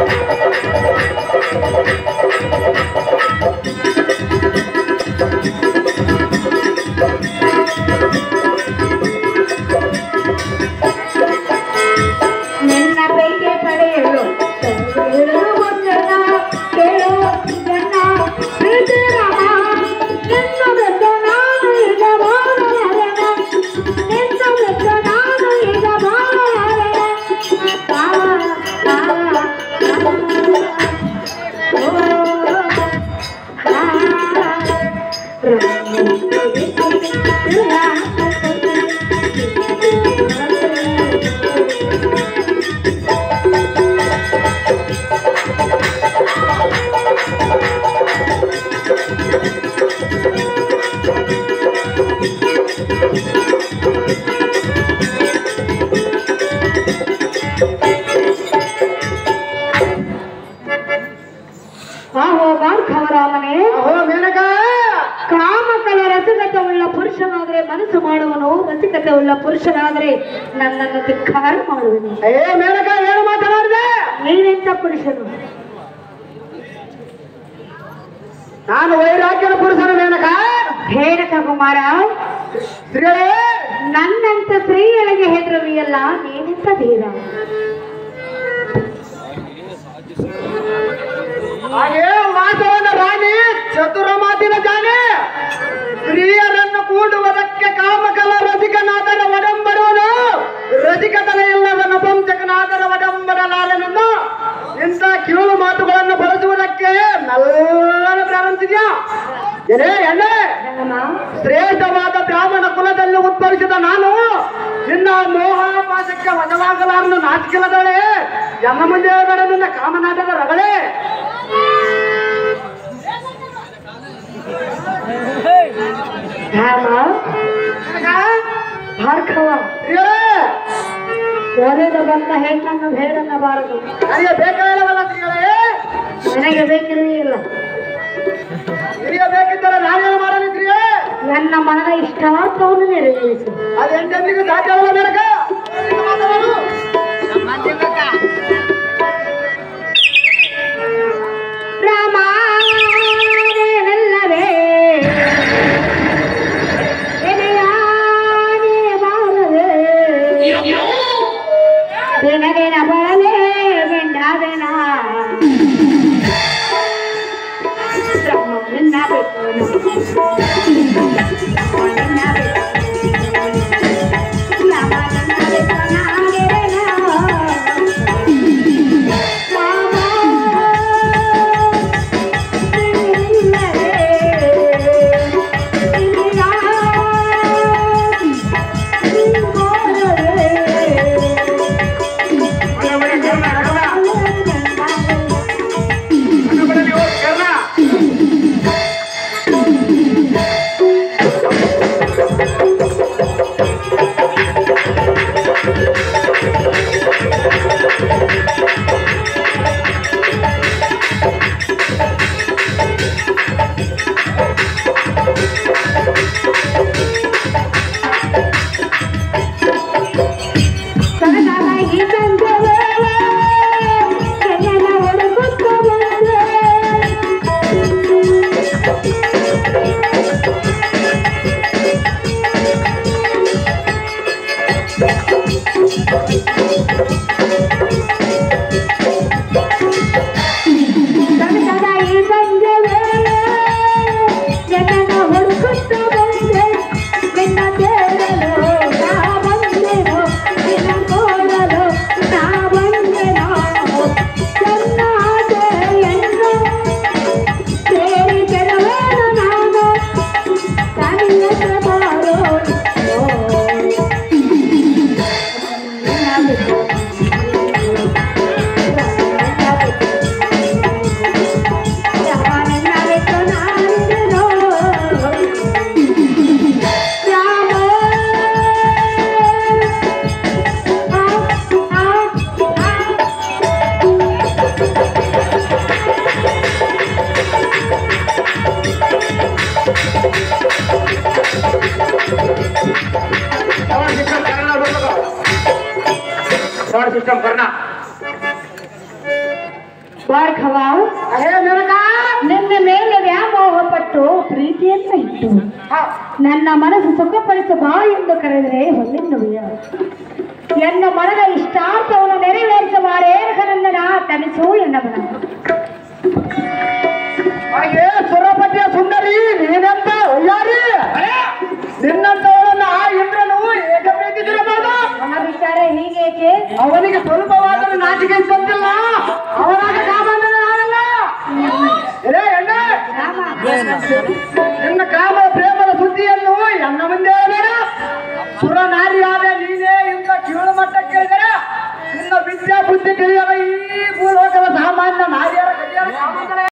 ನಿನ್ನ ಕೈಗೆ ಪಡೆಯಲು ಹೇಳು ಮುಂಜನ ಕೇಳು ಜನ ಪ್ರೀತಿ ರಾಮ ನಿನ್ನ ಬೆಟ್ಟ ನಾನು ಈಗ ಬಾಳಲಾರೆನ ನಿನ್ನ ಬೆಟ್ಟ ನಾನು ಈಗ ಬಾಳಲಾರೆನ ಆ, ಆ, ಆಹೋ ಭಾರ್ಗವರಾಮನೇ ಅಹೋ ಮೇನಕ ಕಾಮಕಲ ರಸಿಕತೆಯುಳ್ಳ ಪುರುಷನಾದರೆ ಮನಸ್ಸು ಮಾಡುವನು ರಸಿಕತೆಯುಳ್ಳ ಪುರುಷನಾದರೆ ನನ್ನನ್ನು ಧಿಕ್ಕಾರ ಮಾಡುವನು ಏ ಮೇನಕ ಏನು ಮಾತನಾಡಿದೆ ನೀನೆಂತ ಪುರುಷನು ನಾನು ವೈರಾಗ್ಯನ ಪುರುಷನ ಮೇನಕ ಹೇಳಕ ಕುಮಾರ ಸ್ತ್ರೀಯೇ ನನ್ನಂತ ಸ್ತ್ರೀಯಳಿಗೆ ಹೆದರುವಿಯಲ್ಲ ನೀನೆಂತ ಧೀರ ಹಾಗೆ ವಾಸವನ ರಾಣಿ ಚತುರ ಮಾತಿನ ಜಾನೆ ಸ್ತ್ರೀಯರನ್ನು ಕೂಡುವುದಕ್ಕೆ ಕಾಮಕಲ ರಸಿಕನಾದರ ಒಡಂಬರುವನು ರಸಿಕತನ ಇಲ್ಲವನ ಪಂಚಕನಾದರ ಒಡಂಬರಲಾರನನ್ನು ಇಂಥ ಕಿರುಳು ಮಾತುಗಳನ್ನು ಬಳಸುವುದಕ್ಕೆ ನಲ್ಲನ ಪ್ರಾರಂಭಿಸಿದ್ಯಾ ಏನೇ ಎಣ್ಣೆ ರಂಗಮ್ಮ ಶ್ರೇಷ್ಠವಾದ ಬ್ರಾಹ್ಮಣ ಕುಲದಲ್ಲಿ ಉದ್ಭವಿಸಿದ ನಾನು ನಿನ್ನ ಮೋಹಾಪಾಸಕ್ಕೆ ವಶವಾಗಲಾರನು ನಾಚಿಕೆಲದಳೆ ಎನ್ನ ಮುಂದೆ ಹೋದರೆ ನಿನ್ನ ಕಾಮನಾಟದ ರಗಳೆ ರಾಮ ಭಾರ್ಗವ ಏ, ಒಲೆದ ಬಂದ ಹೆಣ್ಣನ್ನು ಹೇಳನ್ನಬಾರದು ನನಗೆ ಬೇಕಾಗಿಲ್ಲವಲ್ಲ ಸ್ತ್ರೀಗಳೇ ನನಗೆ ಬೇಕಿರಲಿಲ್ಲ ಹಿರಿಯ ಬೇಕಿದ್ದರೆ ನಾನೇನು ಮಾಡಲಿದ್ರಿಯೇ ನನ್ನ ಮನದ ಇಷ್ಟಾರ್ಥವನ್ನು ನೆರವೇರಿಸು ಅದು ಎಂದೆಂದಿಗೂ ಸಾಧ್ಯವಲ್ಲ ನನಗ ಮಾತನಾಡು ರಾಮಾನಲ್ಲವೇ ಎನೆಯಾನೆ ಬಾರದೆ ದಿನ ದಿನ ಬರಲೇ ಬೆಂಡಾದೆನ ನಿನ್ನ ಬೇಕು ನಿನ್ನ ಬೇಕು ರಾಮ ನನ್ನ ಬೇಕು ನಾನೆರೆನ. ಭಾರ್ಗವ ಹೇ ಮೇನಕ ನಿನ್ನ ಮೇಲೆ ವ್ಯಾಮೋಹ ಪಟ್ಟು ಪ್ರೀತಿಯನ್ನ ಇಟ್ಟು ಹಾ, ನನ್ನ ಮನಸ್ಸು ಸುಖಪಡಿಸು ಬಾ ಎಂದು ಕರೆದರೆ ಹೊನ್ನೆನ್ನುವೆಯ ಎನ್ನ ಮನದ ಇಷ್ಟಾರ್ಥವನ್ನು ನೆರವೇರಿಸುವ ರೇಖನಂದನ ತನಿಸು ಎನ್ನವನ ಹಾಗೆ ಸುರಪತಿಯ ಸುಂದರಿ ನೀನೆಂತ ಒಯ್ಯಾರಿ ನಿನ್ನಂತವಳನ್ನ ಆ ಇಂದ್ರನು ಏಕ ಪ್ರೀತಿಸಿರಬಹುದು ನನ್ನ ವಿಚಾರ ಹೀಗೇಕೆ ಅವನಿಗೆ ಸ್ವಲ್ಪವಾದರೂ ನಾಚಿಕೆ ಇದ್ದಂತಿಲ್ಲ ಅವನಾಗ ಕಾಮಂದ್ರೆ ನಾನಲ್ಲ ಏ ಎಣ್ಣೆ ರಾಮ ನಿನ್ನ ಕಾಮ ಪ್ರೇಮದ ಸುದ್ದಿಯನ್ನು ಎನ್ನ ಮುಂದೆ ಹೇಳಬೇಡ ಸುರ ನಾರಿಯಾದ ನೀನೇ ಇಂಥ ಕೀಳು ಮಟ್ಟಕ್ಕೆ ಕೇಳಿದರೆ ನಿನ್ನ ವಿದ್ಯಾ ಬುದ್ಧಿ ತಿಳಿಯದ ಈ ಭೂಲೋಕದ ಸಾಮಾನ್ಯ ನಾರಿಯರ ಕಲಿಯರ ಕಾಮಂದ್ರೆ